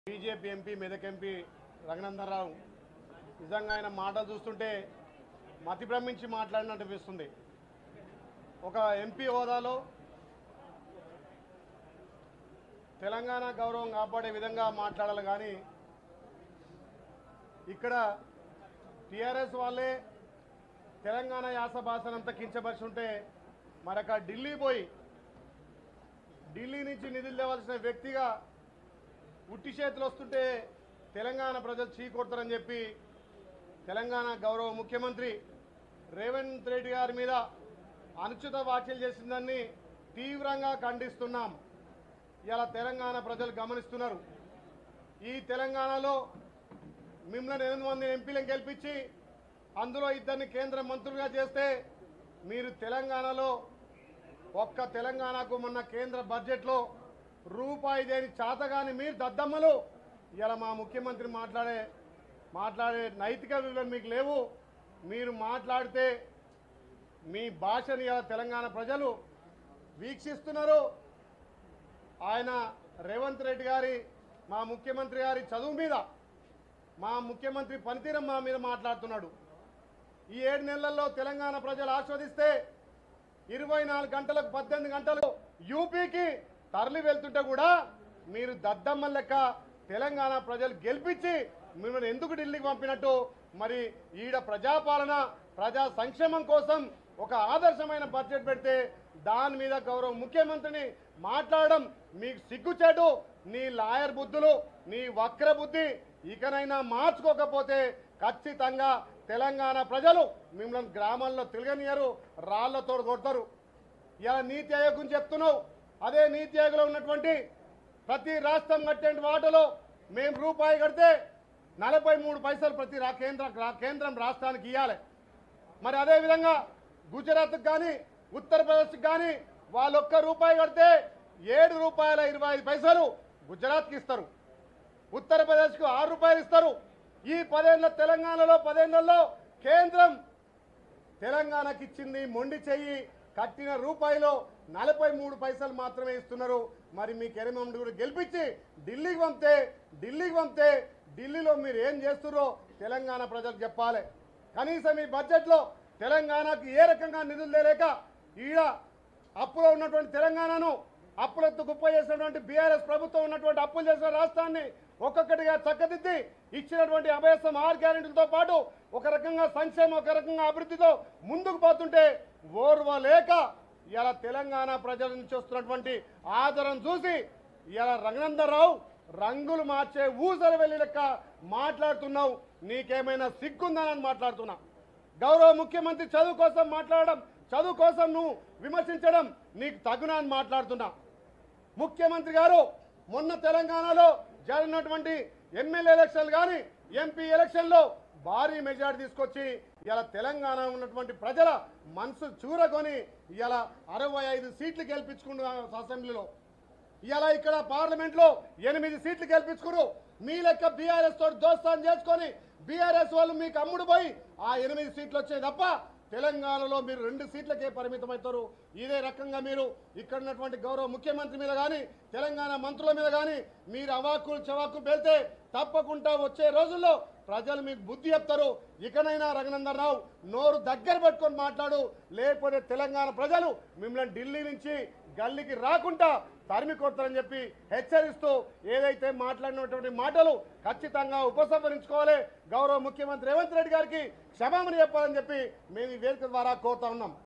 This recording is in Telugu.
BJP MP Medak MP Raghunandan Rao నిజంగా ఆయన మాటలు చూస్తుంటే మతి భ్రమించి మాట్లాడినట్టు అనిపిస్తుంది ఒక ఎంపీ హోదాలో తెలంగాణ గౌరవం కాపాడే విధంగా మాట్లాడాలి కానీ ఇక్కడ టీఆర్ఎస్ వాళ్ళే తెలంగాణ యాస భాషనంతా కించపరిచి ఉంటే మరొక ఢిల్లీ పోయి ఢిల్లీ నుంచి నిధులు తేవాల్సిన వ్యక్తిగా ఉట్టి చేతులు వస్తుంటే తెలంగాణ ప్రజలు చీకొడతారని చెప్పి తెలంగాణ గౌరవ ముఖ్యమంత్రి రేవంత్ రెడ్డి గారి మీద అనుచిత వ్యాఖ్యలు చేసిందని తీవ్రంగా ఖండిస్తున్నాం ఇలా తెలంగాణ ప్రజలు గమనిస్తున్నారు ఈ తెలంగాణలో మిమ్మల్ని ఎనిమిది మంది ఎంపీలను గెలిపించి అందులో ఇద్దరిని కేంద్ర మంత్రులుగా చేస్తే మీరు తెలంగాణలో ఒక్క తెలంగాణకు మొన్న కేంద్ర బడ్జెట్లో రూపాయి దేని చాతగాని మీరు దద్దమ్మలు ఇలా మా ముఖ్యమంత్రి మాట్లాడే మాట్లాడే నైతిక విలువలు మీకు లేవు మీరు మాట్లాడితే మీ భాషని ఇలా తెలంగాణ ప్రజలు వీక్షిస్తున్నారు ఆయన రేవంత్ రెడ్డి గారి మా ముఖ్యమంత్రి గారి చదువు మీద మా ముఖ్యమంత్రి పనితీరం మా మీద మాట్లాడుతున్నాడు ఈ ఏడు నెలల్లో తెలంగాణ ప్రజలు ఆస్వాదిస్తే ఇరవై నాలుగు గంటలకు పద్దెనిమిది గంటలు యూపీకి తరలి వెళ్తుంటే కూడా మీరు దద్దమ్మ లెక్క తెలంగాణ ప్రజలు గెలిపించి మిమ్మల్ని ఎందుకు ఢిల్లీకి పంపినట్టు మరి ఈడ ప్రజాపాలన ప్రజా సంక్షేమం కోసం ఒక ఆదర్శమైన బడ్జెట్ పెడితే దాని మీద గౌరవ ముఖ్యమంత్రిని మాట్లాడడం మీకు సిగ్గుచేటు నీ లాయర్ బుద్ధులు నీ వక్ర బుద్ధి ఇకనైనా మార్చుకోకపోతే ఖచ్చితంగా తెలంగాణ ప్రజలు మిమ్మల్ని గ్రామాల్లో తిరగనియరు రాళ్లతో కొడతారు ఇలా నీతి ఆయోగ్ గురించి చెప్తున్నావు అదే నీతి ఆయోగ్లో ఉన్నటువంటి ప్రతి రాష్ట్రం కట్టే వాటలో మేము రూపాయి కడితే నలభై మూడు పైసలు ప్రతి రా కేంద్ర రా- కేంద్రం రాష్ట్రానికి ఇవ్వాలి మరి అదేవిధంగా గుజరాత్కి కానీ ఉత్తరప్రదేశ్కి కానీ వాళ్ళు ఒక్క రూపాయి కడితే ఏడు రూపాయల ఇరవై ఐదు పైసలు గుజరాత్కి ఇస్తారు ఉత్తరప్రదేశ్కు ఆరు రూపాయలు ఇస్తారు ఈ పదేళ్ల తెలంగాణలో పదేళ్లలో కేంద్రం తెలంగాణకి ఇచ్చింది మొండి చెయ్యి కట్టిన రూపాయిలో నలభై మూడు పైసలు మాత్రమే ఇస్తున్నారు మరి మీ కెరమండి కూడా గెలిపించి ఢిల్లీకి పంపితే ఢిల్లీకి పంపితే ఢిల్లీలో మీరు ఏం చేస్తున్నారో తెలంగాణ ప్రజలకు చెప్పాలి కనీసం ఈ బడ్జెట్లో తెలంగాణకు ఏ రకంగా నిధులు లేక ఈడ అప్పులో ఉన్నటువంటి తెలంగాణను అప్పులతో గుప్ప చేసినటువంటి బీఆర్ఎస్ ప్రభుత్వం ఉన్నటువంటి అప్పులు చేసిన రాష్ట్రాన్ని ఒక్కొక్కటిగా చక్కదిద్ది ఇచ్చినటువంటి అభయస్థం ఆరు గ్యారెంటీలతో పాటు ఒక రకంగా సంక్షేమం ఒక రకంగా అభివృద్ధితో ముందుకు పోతుంటే ఓర్వలేక ఇలా తెలంగాణ ప్రజల నుంచి వస్తున్నటువంటి ఆదరణ చూసి ఇలా రఘునందరావు రంగులు మార్చే ఊసరి వెళ్ళి లెక్క మాట్లాడుతున్నావు నీకేమైనా సిగ్గుందని మాట్లాడుతున్నా గౌరవ ముఖ్యమంత్రి చదువు కోసం మాట్లాడడం చదువు కోసం నువ్వు విమర్శించడం నీకు తగునా అని మాట్లాడుతున్నా ముఖ్యమంత్రి గారు మొన్న తెలంగాణలో జరిగినటువంటి ఎమ్మెల్యే ఎలక్షన్లు కానీ ఎంపీ ఎలక్షన్లో భారీ మెజార్టీ తీసుకొచ్చి ఇలా తెలంగాణ ఉన్నటువంటి ప్రజల మనసు చూరకొని ఇలా అరవై ఐదు సీట్లు గెలిపించుకున్న అసెంబ్లీలో ఇలా ఇక్కడ పార్లమెంట్ లో ఎనిమిది సీట్లు గెలిపించుకున్నారు మీ లెక్క బీఆర్ఎస్ తోటి దోస్తాన్ చేసుకొని బీఆర్ఎస్ వాళ్ళు మీకు అమ్ముడు పోయి ఆ ఎనిమిది సీట్లు వచ్చాయి తప్ప తెలంగాణలో మీరు రెండు సీట్లకే పరిమితమవుతారు ఇదే రకంగా మీరు ఇక్కడ ఉన్నటువంటి గౌరవ ముఖ్యమంత్రి మీద కానీ తెలంగాణ మంత్రుల మీద కానీ మీరు అవాక్కులు చవాకులు వెళ్తే తప్పకుండా వచ్చే రోజుల్లో ప్రజలు మీకు బుద్ధి చెప్తారు ఇకనైనా రఘునందన్ నోరు దగ్గర పెట్టుకొని మాట్లాడు లేకపోతే తెలంగాణ ప్రజలు మిమ్మల్ని ఢిల్లీ నుంచి గల్లీకి రాకుండా తరిమి కొడతారని చెప్పి హెచ్చరిస్తూ ఏదైతే మాట్లాడినటువంటి మాటలు ఖచ్చితంగా ఉపసంహరించుకోవాలి గౌరవ ముఖ్యమంత్రి రేవంత్ రెడ్డి గారికి క్షమామణ చెప్పాలని చెప్పి మేము ఈ వేదిక ద్వారా కోరుతా ఉన్నాం